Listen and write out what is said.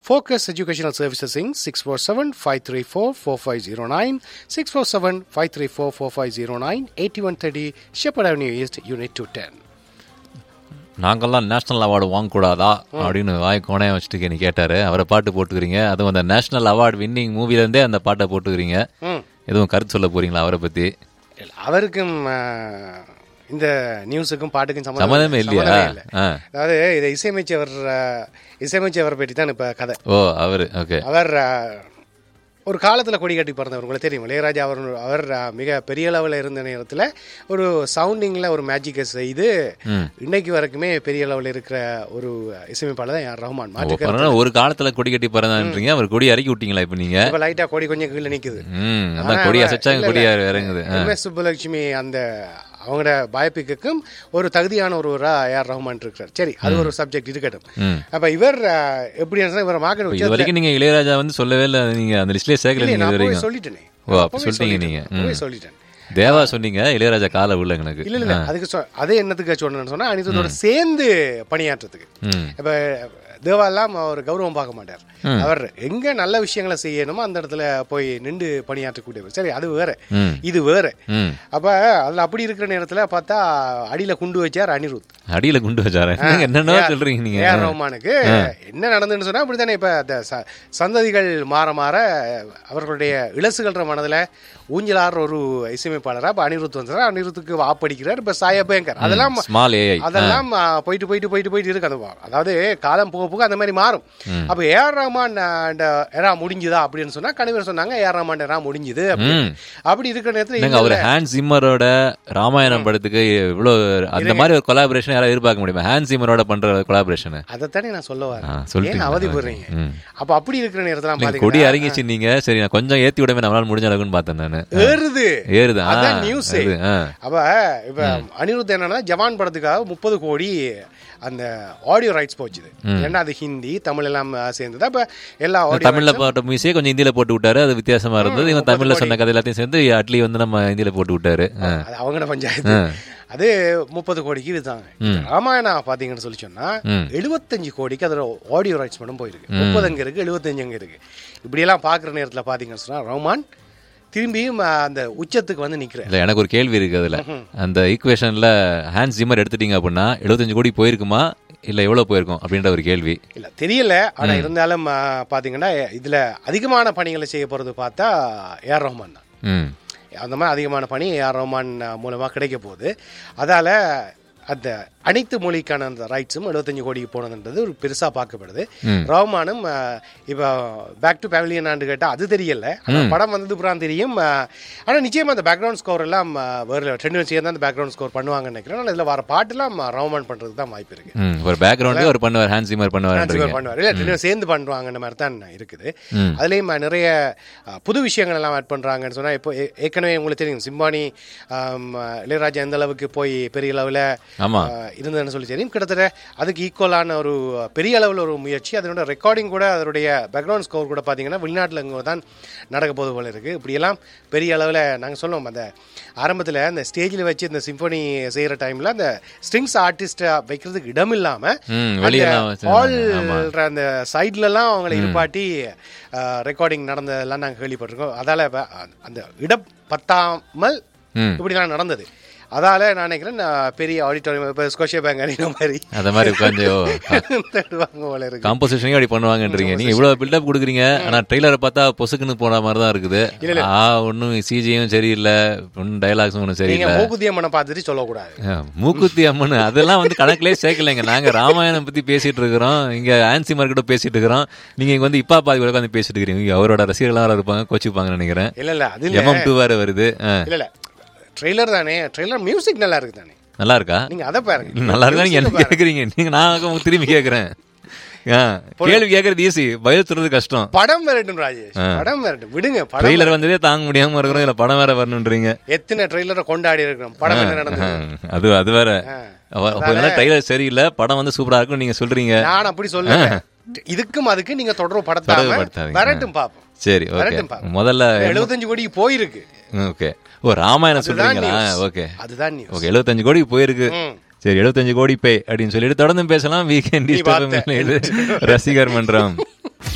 Focus educational services இங் six four seven five three four four five zero nine six four seven five three four four five zero nine eighty one thirty Shepherd avenue east unit two ten நாங்கெல்லாம் national award வாங்கக்கூடாதா அப்படின்னு வாய் கோணைய வச்சுட்டு நீ கேட்டாரு அவரை பாட்டு போட்டுக்கிறீங்க அதுவும் அந்த நேஷனல் அவார்டு வின்னிங் மூவில இருந்தே அந்த பாட்டை போட்டுக்கிறீங்க ம் எதுவும் கருத்து சொல்ல போறீங்களா அவரை பத்தி இல்ல, அவருக்கும் அஹ், இந்த நியூஸுக்கும் பாட்டுக்கும் சம்மதமே இல்லையா சம்மதமே இல்லை. ஆ. அதாவது இதை இசையமைச்சவர் அஹ், இசையமைச்சவரை பற்றி தான் இப்போ கதை ஓ அவரு ஓகே அவர் அஹ், ஒரு காலத்தில் கொடி கட்டி பிறந்தவர் உங்களுக்கு தெரியும் இளையராஜா அவர் அவர் அஹ், மிக பெரிய அளவில் இருந்த நேரத்தில் ஒரு சவுண்டிங்கில் ஒரு மேஜிக்கை செய்து இன்னைக்கு வரைக்குமே பெரிய அளவில் இருக்கிற ஒரு இசையமைப்பாளர் தான் யார் ரஹ்மான் மாற்றுக்க ஒரு காலத்துல கொடி கட்டி பிறந்தான்றீங்க அவர் கொடி இறக்கி விட்டீங்களா இப்ப நீங்க இப்போ லைட்டாக கொடி கொஞ்சம் கீழே நிற்குது ம் அதான் கொடி அசைச்சாங்க கொடி இறங்குது ஆ. எம் எஸ் சுப்புலட்சுமி அந்த அவங்களோட பயோபிக்குக்கும் ஒரு தகுதியான ஒருவரா ஏஆர் ரஹ்மான் இருக்கிறார் சரி அது ஒரு சப்ஜெக்ட் இருக்கட்டும் ம். அப்ப இவர் அஹ், எப்படி இருந்தா இவர் மார்க்கெட் இது வரைக்கும் நீங்க இளையராஜா வந்து சொல்லவே இல்லை நீங்க அந்த லிஸ்ட்லயே சேர்க்கல நீங்க இது நான் போய் வரைக்கும் சொல்லிட்டேனே ஓ, அப்ப அப்பவே சொல்லிட்டீங்க சொல்லிட்டேன். நீங்க. அப்பவே ம். சொல்லிட்டேன் தேவா சொன்னீங்க இளையராஜா கால உள்ள எனக்கு இல்ல இல்ல அதுக்கு சொ- அதே என்னத்துக்கு சொன்னேன்னு சொன்னா அனிதோட சேர்ந்து பணியாற்றத்துக்கு ம் இப்ப தேவாலாம் அவர் கௌரவம் பார்க்க மாட்டார் அவர் எங்க நல்ல விஷயங்களை செய்யணுமோ அந்த இடத்துல போய் நின்று பணியாற்றக்கூடியவர் சரி அது வேற ம். இது வேற ம் அப்ப அதுல அப்படி இருக்கிற நேரத்துல பார்த்தா அடியில குண்டு வச்சார் அனிருத் அடியில குண்டு வச்சாரு என்னங்க என்னென்ன சொல்றீங்க நீங்க ஏஆர் ரஹ்மானுக்கு என்ன நடந்துன்னு சொன்னா அப்படித்தானே இப்ப அந்த ச- சந்ததிகள் மாற மாற அவர்களுடைய இளசுகள்ற மனதுல ஊஞ்சலாடுற ஒரு இசையமைப்பாளரா இப்ப அனிருத் வந்தார் அனிருத்துக்கு வாப்படிக்கிறார் இப்ப சாயா பயங்கர் அதெல்லாம் ஸ்மால் ஏஐ அதெல்லாம் ஆ, போயிட்டு போயிட்டு போயிட்டு போயிட்டு இருக்கு அது அதாவது காலம் போக போக அந்த மாதிரி மாறும் அப்ப ஏஆர் ரஹ்மான் ஆ, இந்த எரா முடிஞ்சுதா அப்படின்னு சொன்னா கணிவர் சொன்னாங்க ஏஆர் ரஹ்மான் எரா முடிஞ்சுது அப்படின்னு. ம். அப்படி இருக்கிற நேரத்துல என்னங்க அவர் ஹேண்ட் சிம்மரோட ராமாயணம் படத்துக்கு இவ்வளவு அந்த மாதிரி ஒரு கொலாபரேஷன் யாராவது எதிர்பார்க்க முடியுமா ஹேண்ட் சிம்மரோட பண்ற கொலாபரேஷன் அதைத்தானே நான் சொல்ல ஆ, வரேன் சொல்லிட்டீங்க. ஏன் அவதிப்படுறீங்க ம். அப்ப அப்படி இருக்கிற நேரத்துல நீங்க பாத்தீங்கன்னா கொடி இறங்கிச்சு நீங்க சரி நான் கொஞ்சம் ஏத்தி விடவே நம்மளால முடிஞ்ச அளவுக்குன்னு பார்த்தேன் நானு ஏறுது ஏறுது ஆ, அதான் நியூஸ் அது, ஆ. அப்ப இப்ப அனிருத் என்னன்னா ஜவான் படத்துக்காக முப்பது கோடி அந்த ஆடியோ ரைட்ஸ் போச்சுது ஏன்னா அது ஹிந்தி தமிழ் எல்லாம் சேர்ந்தது அப்ப எல்லா ஆடியோ தமிழ்ல போட்ட மியூசியை கொஞ்சம் ஹிந்தியில போட்டு விட்டாரு அது வித்தியாசமா இருந்தது இவன் தமிழ்ல சொன்ன கதை எல்லாத்தையும் சேர்ந்து அட்லி வந்து நம்ம ஹிந்தியில போட்டு விட்டாரு ஆ. அது அவங்களோட பஞ்சாயத்து அது முப்பது கோடிக்கு வித்தாங்க ராமாயணா பாத்தீங்கன்னு சொல்லி சொன்னா எழுபத்தஞ்சு கோடிக்கு அதோட ஆடியோ ரைட்ஸ் மட்டும் போயிருக்கு முப்பது அங்க இருக்கு எழுபத்தஞ்சு அங்க இருக்கு இப்படி எல்லாம் பாக்குற நேரத்துல பாத்தீங்கன்னு சொன்னா ரஹ்மான் திரும்பியும் அஹ், அந்த உச்சத்துக்கு வந்து நிக்கிறேன் இல்ல எனக்கு ஒரு கேள்வி இருக்கு அதுல அந்த ஈக்குவேஷன்ல ஹேண்ட் ஜிம்மர் எடுத்துட்டீங்க அப்படின்னா 75 கோடி போயிருக்குமா இல்ல எவ்வளவு போயிருக்கும் அப்படின்ற ஒரு கேள்வி இல்ல தெரியல ஆனா இருந்தாலும் அஹ், பாத்தீங்கன்னா இதுல அதிகமான பணிகளை செய்ய போறது பார்த்தா ஏஆர் ரஹ்மான் தான் ம் அந்த மாதிரி அதிகமான பணி ஏஆர் ரஹ்மான் அஹ், மூலமா கிடைக்க போகுது அதால அந்த அனைத்து மொழிக்கான அந்த ரைட்ஸும் 75 கோடிக்கு போனதுன்றது ஒரு பெருசா பார்க்கப்படுது ரஹ்மானும் அஹ், இப்போ பேக் டு பேவிலியன் ஆண்டு கேட்டா அது தெரியல ஆனா படம் வந்தது புறான் தெரியும் அஹ், ஆனா நிச்சயமா அந்த பேக்ரவுண்ட் ஸ்கோர் எல்லாம் அஹ், வேற ரெண்டு சேர்ந்து தான் அந்த பேக்ரவுண்ட் ஸ்கோர் பண்ணுவாங்கன்னு நினைக்கிறேன் ஆனா இதுல வர பாட்டுலாம் அஹ், ரஹ்மான் பண்றதுக்கு தான் வாய்ப்பு இருக்கு ம் ஒரு பேக்ரவுண்டே ஒரு பண்ணுவார் ஹேண்ட் ஜிம்மர் பண்ணுவாருன்றீங்க transfer பண்ணுவார் இல்ல ரெண்டு பேரும் சேர்ந்து பண்ணுவாங்கன்ற மாதிரி தான் இருக்குது அதுலயும் நிறைய அஹ், புது விஷயங்கள் எல்லாம் ஆட் பண்றாங்கன்னு சொன்னா இப்போ ஏ- ஏற்கனவே உங்களுக்கு தெரியும் சிம்பானி ஆம், இளையராஜா எந்த அளவுக்கு போய் பெரிய அளவுல ஆமா அஹ், இருந்ததுன்னு சொல்லி தெரியும் கிட்டத்தட்ட அதுக்கு ஈக்குவலான ஒரு பெரிய அளவில் ஒரு முயற்சி அதனோட ரெக்கார்டிங் கூட அதனுடைய பேக்ரவுண்ட் ஸ்கோர் கூட பார்த்தீங்கன்னா வெளிநாட்டில் இங்கே தான் நடக்க போது போல இருக்கு இப்படியெல்லாம் பெரிய அளவில் நாங்கள் சொன்னோம் அந்த ஆரம்பத்தில் அந்த ஸ்டேஜில் வச்சு இந்த சிம்பனி செய்கிற டைமில் அந்த ஸ்ட்ரிங்ஸ் ஆர்டிஸ்ட்டை வைக்கிறதுக்கு இடம் இல்லாமல் ம், வெளியெல்லாம் வச்சிருந்தாங்க. ஆல் அந்த சைட்லலாம் அவங்களை இருப்பாட்டி ரெக்கார்டிங் நடந்ததெல்லாம் நாங்கள் கேள்விப்பட்டிருக்கோம் அதால இப்ப அந்த இடம் பத்தாமல் ம். இப்படிலாம் நடந்தது அதால நான் நினைக்கிறேன் நான் பெரிய ஆடிட்டோரியம் இப்போ ஸ்கோஷியா பேங்க் அணின மாதிரி அந்த மாதிரி உட்காந்து ஓ தேடுவாங்க போல இருக்கு காம்போசிஷனே அப்படி பண்ணுவாங்கன்றீங்க நீங்க இவ்வளவு பில்டப் கொடுக்குறீங்க ஆனா ட்ரெய்லரை பார்த்தா பொசுக்குன்னு போன மாதிரி தான் இருக்குது ஆ ஒன்னும் சிஜியும் சரியில்லை ஒன்னும் டைலாக்ஸும் ஒன்றும் நீங்க சரியில்லை மூக்குத்தி அம்மனை பார்த்துட்டு சொல்லக்கூடாது ஆ, மூக்குத்தி அம்மன் அதெல்லாம் வந்து கணக்கிலே சேர்க்கலைங்க நாங்க ராமாயணம் பத்தி பேசிட்டு இருக்கிறோம் இங்க ஆன்சி மார்க்கிட்ட பேசிட்டு இருக்கிறோம் நீங்க இங்க வந்து இப்பா பாதி உட்காந்து பேசிட்டு இருக்கிறீங்க இங்க அவரோட ரசிகர்களாக வேற இருப்பாங்க கோச்சிப்பாங்கன்னு நினைக்கிறேன் இல்ல இல்ல அது இல்ல எம்எம் டூ வேற வருது ஆ, இல்ல இல்ல ட்ரெய்லர் தானே ட்ரெய்லர் மியூசிக் நல்லா இருக்கு தானே நல்லா இருக்கா நீங்க அதை பாருங்க நல்லா இருக்கா நீங்க என்ன கேக்குறீங்க நீங்க நான் திரும்பி கேக்குறேன் ஆ, கேள்வி கேக்குறது ஈஸி பதில் சொல்றது கஷ்டம் படம் வரட்டும் ராஜேஷ் படம் வரட்டும் விடுங்க படம் ட்ரெய்லர் வந்ததே தாங்க முடியாம இருக்கிறோம் இதுல படம் வேற வரணுன்றீங்க எத்தனை ட்ரெய்லரை கொண்டாடி இருக்கிறோம் படம் என்ன நடந்தது ஆ, அது அது வேற ட்ரெய்லர் சரியில்லை படம் வந்து சூப்பரா இருக்கும் நீங்க சொல்றீங்க நான் அப்படி சொல்லுங்க இதுக்கும் அதுக்கு நீங்க தொடர்பு படுத்தாம தொடர்புபடுத்தாதீங்க. வரட்டும் பாப்போம் சரி ஓகே வரட்டும் பாப்போம் முதல்ல எழுபத்தஞ்சு கோடிக்கு போயிருக்கு ஓகே ஓ ராமாயணம் அதுதான் சொல்றீங்களா news. ஓகே அதுதான் நியூஸ் ஓகே எழுபத்தஞ்சு கோடி போயிருக்கு சரி எழுபத்தஞ்சு கோடி பே அப்படின்னு சொல்லிட்டு தொடர்ந்து பேசலாம் வீக்கெண்ட் நீ பார்த்த. ரசிகர் மன்றம்